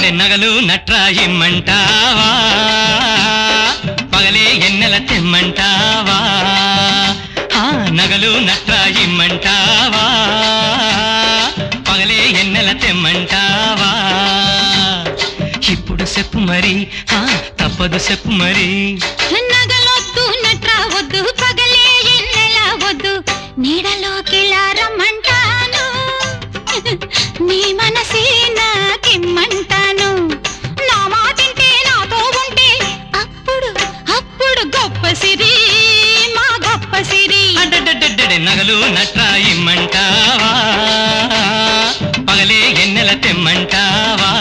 అడ్డడ్డడ్డె నగలు నట్రాయిమ్మంటావా పగలే ఎన్నెల తెమ్మంటావా ఆ నగలు నట్రాయిమ్మంటావా పగలే ఎన్నెల తెమ్మంటావా ఇప్పుడు చెప్పు మరి ఆ తప్పదు చెప్పు మరి నగలొద్దు నట్రావద్దు పగలే ఎన్నెలా వద్దు నీడలోకి రమ్మంటాను నీ మనసే నాకిమ్మంటాను నా మాటింటే నాతో ఉంటే అప్పుడు అప్పుడు గొప్ప సిరి మా గొప్ప సిరి అడ్డడ్డడ్డె నగలు నట్రాయిమ్మంటావా పగలే ఎన్నెల తెమ్మంటావా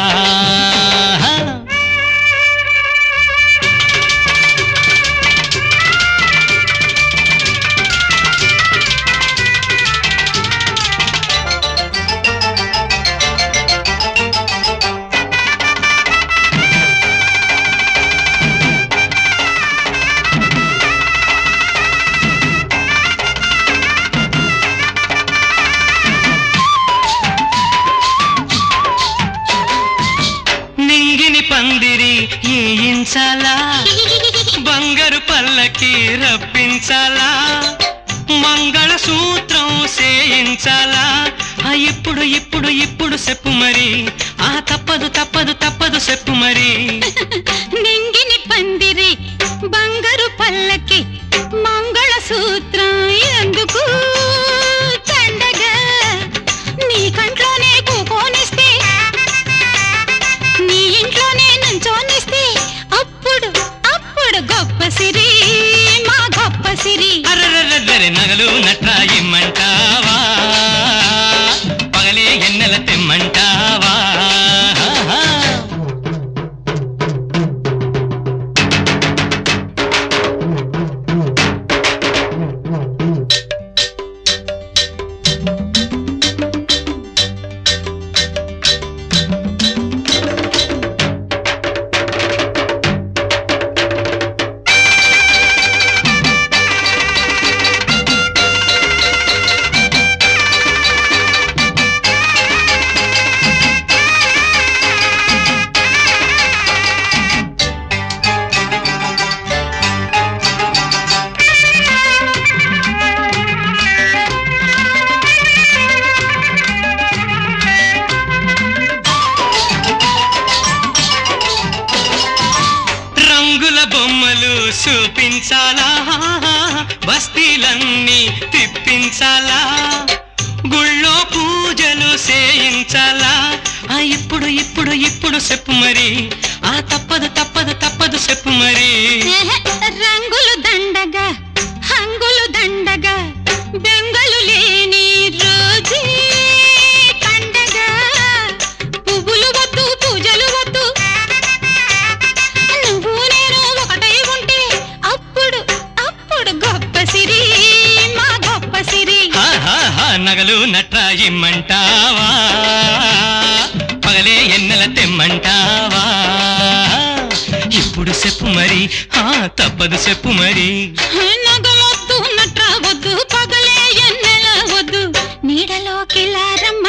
నింగిని పందిరి ఏయించాలా బంగారు పల్లకి రప్పించాలా మంగళ సూత్రం చేయించాలా ఆ ఇప్పుడు ఇప్పుడు ఇప్పుడు చెప్పు మరి ఆ తప్పదు తప్పదు తప్పదు చెప్పు మరి నింగిని పందిరి బంగారు పల్లకి మంగళ సూత్రం ఎందుకు తండగా నీ కంట్లోనే కూకోనిస్తే నీ ఇంట్లోనే నుంచోనిస్తే అప్పుడు అప్పుడు గొప్ప సిరి మా గొప్ప సిరి అర్రర్రర్రరే నగలు నట్రాయిమ్మంటావా పగలే ఎన్నెల తెమ్మంటావా రంగుల బొమ్మలు చూపించాలా బస్తీలన్నీ తిప్పించాలా గుళ్ళో పూజలు చేయించాలా ఆ ఇప్పుడు ఇప్పుడు ఇప్పుడు చెప్పు మరి ఆ తప్పదు తప్పదు తప్పదు చెప్పు మరి రంగులు దండగా హంగులు దండగా బెంగలు లేని రోజే పండగ పువ్వులు వద్దు పూజలు వద్దు నువ్వు నేను ఒకటై ఉంటే అప్పుడు అప్పుడు గొప్ప సిరి మా గొప్ప సిరి హా, హా, హా, నగలు నట్రాయిమ్మంటావా పగలే ఎన్నెల తెమ్మంటావా ఇప్పుడు చెప్పు మరి ఆ తప్పదు చెప్పు మరి నగలొద్దు నట్రా వద్దు పగలే ఎన్నెల వద్దు నీడలోకి రమ్మ